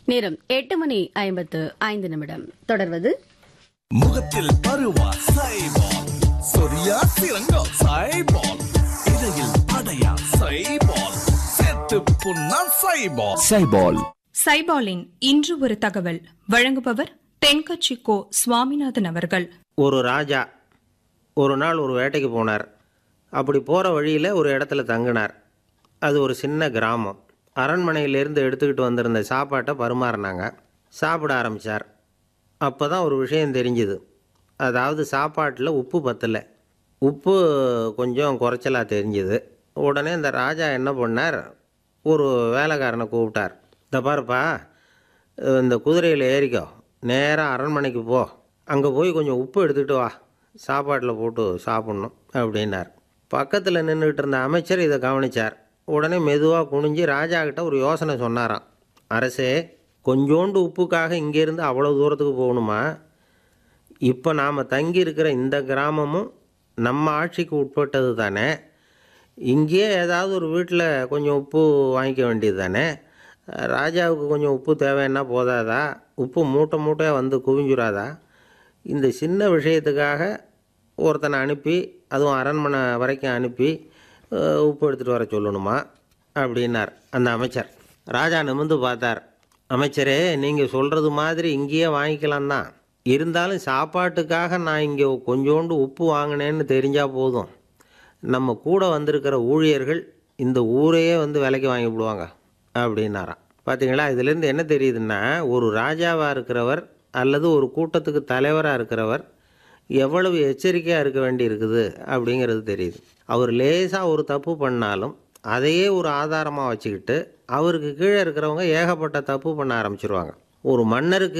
நேரம் எட்டு மணி ஐம்பத்து ஐந்து நிமிடம் தொடர்வது முகத்தில் பருவா சைபால் சொரியா சிறங்கோ சைபால் இடையில் படையா சைபால் செத்து புண்ணா சைபால் சைபால் சைபாலின் இன்று ஒரு தகவல் வழங்குபவர் தென்கட்சி கோ சுவாமிநாதன் அவர்கள் ஒரு ராஜா ஒரு நாள் ஒரு வேட்டைக்கு போனார் அப்படி போகிற வழியில் ஒரு இடத்துல தங்கினார் அது ஒரு சின்ன கிராமம் அரண்மனையிலேருந்து எடுத்துக்கிட்டு வந்திருந்த சாப்பாட்டை பரிமாறினாங்க சாப்பிட ஆரம்பித்தார் அப்போ தான் ஒரு விஷயம் தெரிஞ்சுது அதாவது சாப்பாட்டில் உப்பு பத்தலை உப்பு கொஞ்சம் குறைச்சலாக தெரிஞ்சுது உடனே இந்த ராஜா என்ன பண்ணார் ஒரு வேலைக்காரனை கூப்பிட்டார் இந்த பாருப்பா இந்த குதிரையில் ஏறிக்கோ நேராக அரண்மனைக்கு போ அங்கே போய் கொஞ்சம் உப்பு எடுத்துக்கிட்டு வா சாப்பாட்டில் போட்டு சாப்பிட்ணும் அப்படின்னார் பக்கத்தில் நின்றுட்டு இருந்த அமைச்சர் இதை கவனிச்சார் உடனே மெதுவாக குனிஞ்சு ராஜா கிட்ட ஒரு யோசனை சொன்னாராம் அரசே கொஞ்சோண்டு உப்புக்காக இங்கேருந்து அவ்வளோ தூரத்துக்கு போகணுமா இப்போ நாம் தங்கி இருக்கிற இந்த கிராமமும் நம்ம ஆட்சிக்கு உட்பட்டது தானே இங்கேயே ஏதாவது ஒரு வீட்டில் கொஞ்சம் உப்பு வாங்கிக்க வேண்டியது தானே ராஜாவுக்கு கொஞ்சம் உப்பு தேவைன்னா போதாதா உப்பு மூட்டை மூட்டையாக வந்து குவிஞ்சுராதா இந்த சின்ன விஷயத்துக்காக ஒருத்தனை அனுப்பி அதுவும் அரண்மனை வரைக்கும் அனுப்பி அஹ், உப்பு எடுத்துகிட்டு வர சொல்லணுமா அப்படின்னார் அந்த அமைச்சர் ராஜா நிமிர்ந்து பார்த்தார் அமைச்சரே நீங்கள் சொல்கிறது மாதிரி இங்கேயே வாங்கிக்கலாம் தான் இருந்தாலும் சாப்பாட்டுக்காக நான் இங்கே கொஞ்சோண்டு உப்பு வாங்கினேன்னு தெரிஞ்சால் போதும் நம்ம கூட வந்திருக்கிற ஊழியர்கள் இந்த ஊரையே வந்து விலைக்கு வாங்கி விடுவாங்க அப்படின்னாராம் பார்த்தீங்களா இதுலேருந்து என்ன தெரியுதுன்னா ஒரு ராஜாவாக இருக்கிறவர் அல்லது ஒரு கூட்டத்துக்கு தலைவராக இருக்கிறவர் எவ்வளவு எச்சரிக்கையாக இருக்க வேண்டி இருக்குது அப்படிங்கிறது தெரியுது அவர் லேசாக ஒரு தப்பு பண்ணாலும் அதையே ஒரு ஆதாரமாக வச்சுக்கிட்டு அவருக்கு கீழே இருக்கிறவங்க ஏகப்பட்ட தப்பு பண்ண ஆரம்பிச்சிருவாங்க ஒரு மன்னருக்கு